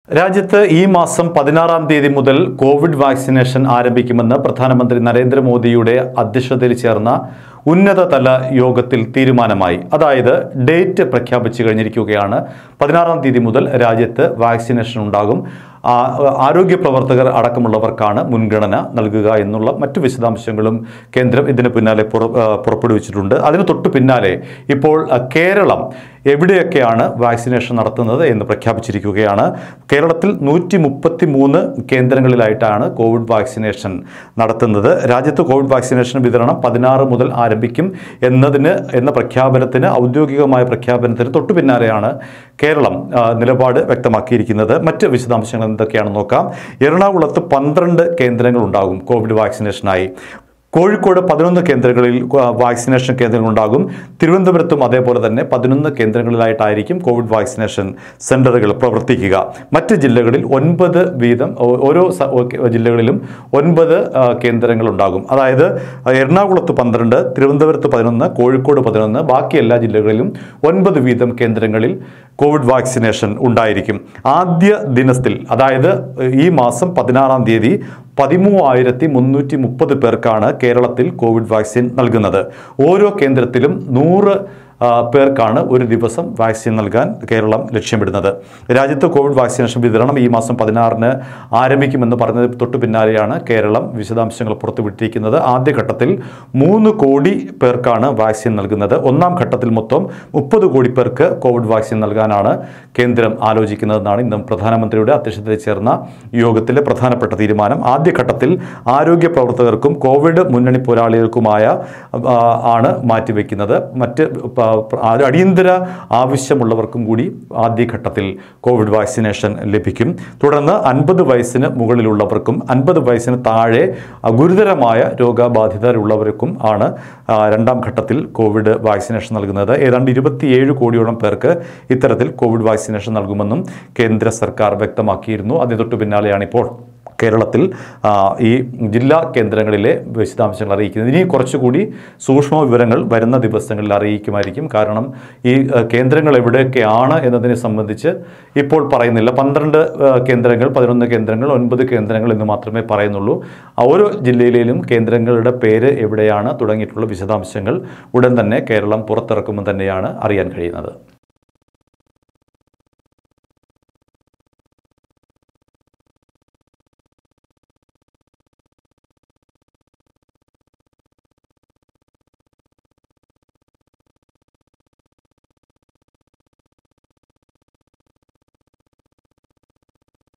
രാജ്യത്ത് ഈ മാസം പതിനാറാം തീയതി മുതൽ കോവിഡ് വാക്സിനേഷൻ ആരംഭിക്കുമെന്ന് പ്രധാനമന്ത്രി നരേന്ദ്രമോദിയുടെ അധ്യക്ഷതയിൽ ചേർന്ന ഉന്നതതല യോഗത്തിൽ തീരുമാനമായി അതായത് ഡേറ്റ് പ്രഖ്യാപിച്ചു കഴിഞ്ഞിരിക്കുകയാണ് പതിനാറാം തീയതി മുതൽ രാജ്യത്ത് വാക്സിനേഷൻ ഉണ്ടാകും ആ, ആരോഗ്യ പ്രവർത്തകർ അടക്കമുള്ളവർക്കാണ് മുൻഗണന നൽകുക എന്നുള്ള മറ്റു വിശദാംശങ്ങളും കേന്ദ്രം ഇതിന് പിന്നാലെ പുറ ആ, പുറപ്പെടുവിച്ചിട്ടുണ്ട് അതിന് തൊട്ടു പിന്നാലെ ഇപ്പോൾ ആ, കേരളം എവിടെയൊക്കെയാണ് വാക്സിനേഷൻ നടത്തുന്നത് എന്ന് പ്രഖ്യാപിച്ചിരിക്കുകയാണ് കേരളത്തിൽ നൂറ്റി മുപ്പത്തി മൂന്ന് കേന്ദ്രങ്ങളിലായിട്ടാണ് കോവിഡ് വാക്സിനേഷൻ നടത്തുന്നത് രാജ്യത്ത് കോവിഡ് വാക്സിനേഷൻ വിതരണം പതിനാറ് മുതൽ ആരംഭിക്കും എന്നതിന് എന്ന പ്രഖ്യാപനത്തിന് ഔദ്യോഗികമായ പ്രഖ്യാപനത്തിന് തൊട്ടു പിന്നാലെയാണ് കേരളം ആ, നിലപാട് വ്യക്തമാക്കിയിരിക്കുന്നത് മറ്റ് വിശദാംശങ്ങൾ എന്തൊക്കെയാണെന്ന് നോക്കാം എറണാകുളത്ത് പന്ത്രണ്ട് കേന്ദ്രങ്ങൾ ഉണ്ടാകും കോവിഡ് വാക്സിനേഷനായി കോഴിക്കോട് പതിനൊന്ന് കേന്ദ്രങ്ങളിൽ ആ, വാക്സിനേഷൻ കേന്ദ്രങ്ങൾ ഉണ്ടാകും തിരുവനന്തപുരത്തും അതേപോലെ തന്നെ പതിനൊന്ന് കേന്ദ്രങ്ങളിലായിട്ടായിരിക്കും കോവിഡ് വാക്സിനേഷൻ സെന്ററുകൾ പ്രവർത്തിക്കുക മറ്റ് ജില്ലകളിൽ ഒൻപത് വീതം ഓ- ഓരോ സ- ഓ- ജില്ലകളിലും ഒൻപത് ആ, കേന്ദ്രങ്ങൾ ഉണ്ടാകും അതായത് എറണാകുളത്ത് പന്ത്രണ്ട് തിരുവനന്തപുരത്ത് പതിനൊന്ന് കോഴിക്കോട് പതിനൊന്ന് ബാക്കി എല്ലാ ജില്ലകളിലും ഒൻപത് വീതം കേന്ദ്രങ്ങളിൽ കോവിഡ് വാക്സിനേഷൻ ഉണ്ടായിരിക്കും ആദ്യ ദിനത്തിൽ അതായത് ഈ മാസം പതിനാറാം തീയതി പതിമൂവായിരത്തി മുന്നൂറ്റി മുപ്പത് പേർക്കാണ് കേരളത്തിൽ കോവിഡ് വാക്സിൻ നൽകുന്നത് ഓരോ കേന്ദ്രത്തിലും നൂറ് ആ, പേർക്കാണ് ഒരു ദിവസം വാക്സിൻ നൽകാൻ കേരളം ലക്ഷ്യമിടുന്നത് രാജ്യത്ത് കോവിഡ് വാക്സിനേഷൻ വിതരണം ഈ മാസം പതിനാറിന് ആരംഭിക്കുമെന്ന് പറഞ്ഞത് തൊട്ടു പിന്നാലെയാണ് കേരളം വിശദാംശങ്ങൾ പുറത്തുവിട്ടിരിക്കുന്നത് ആദ്യഘട്ടത്തിൽ മൂന്ന് കോടി പേർക്കാണ് വാക്സിൻ നൽകുന്നത് ഒന്നാം ഘട്ടത്തിൽ മൊത്തം മുപ്പത് കോടി പേർക്ക് കോവിഡ് വാക്സിൻ നൽകാനാണ് കേന്ദ്രം ആലോചിക്കുന്നതെന്നാണ് ഇന്നും പ്രധാനമന്ത്രിയുടെ അധ്യക്ഷതയിൽ ചേർന്ന യോഗത്തിലെ പ്രധാനപ്പെട്ട തീരുമാനം ആദ്യഘട്ടത്തിൽ ആരോഗ്യ പ്രവർത്തകർക്കും കോവിഡ് മുന്നണി പോരാളികൾക്കുമായ ആ, ആണ് മാറ്റിവെക്കുന്നത് മറ്റ് പ- പ- ആ- അടിയന്തര ആവശ്യമുള്ളവർക്കും കൂടി ആദ്യഘട്ടത്തിൽ കോവിഡ് വാക്സിനേഷൻ ലഭിക്കും തുടർന്ന് അൻപത് വയസ്സിന് മുകളിലുള്ളവർക്കും അൻപത് വയസ്സിന് താഴെ ആ, ഗുരുതരമായ രോഗബാധിതരുള്ളവർക്കും ആണ് ആ, രണ്ടാം ഘട്ടത്തിൽ കോവിഡ് വാക്സിനേഷൻ നൽകുന്നത് ഏതാണ്ട് ഇരുപത്തിയേഴ് കോടിയോളം പേർക്ക് ഇത്തരത്തിൽ കോവിഡ് വാക്സിനേഷൻ നൽകുമെന്നും കേന്ദ്ര സർക്കാർ വ്യക്തമാക്കിയിരുന്നു അതിന് തൊട്ടു പിന്നാലെയാണ് ഇപ്പോൾ കേരളത്തിൽ ആ, ഈ ജില്ലാ കേന്ദ്രങ്ങളിലെ വിശദാംശങ്ങൾ അറിയിക്കുന്നത് ഇനി കുറച്ചുകൂടി സൂക്ഷ്മ വിവരങ്ങൾ വരുന്ന ദിവസങ്ങളിൽ അറിയിക്കുമായിരിക്കും കാരണം ഈ ആ, കേന്ദ്രങ്ങൾ എവിടെയൊക്കെയാണ് എന്നതിനെ സംബന്ധിച്ച് ഇപ്പോൾ പറയുന്നില്ല പന്ത്രണ്ട് ആ, കേന്ദ്രങ്ങൾ പതിനൊന്ന് കേന്ദ്രങ്ങൾ ഒൻപത് കേന്ദ്രങ്ങൾ എന്ന് മാത്രമേ പറയുന്നുള്ളൂ ആ ഓരോ ജില്ലയിലെയും കേന്ദ്രങ്ങളുടെ പേര് എവിടെയാണ് തുടങ്ങിയിട്ടുള്ള വിശദാംശങ്ങൾ ഉടൻ തന്നെ കേരളം പുറത്തിറക്കുമെന്ന് തന്നെയാണ് അറിയാൻ കഴിയുന്നത്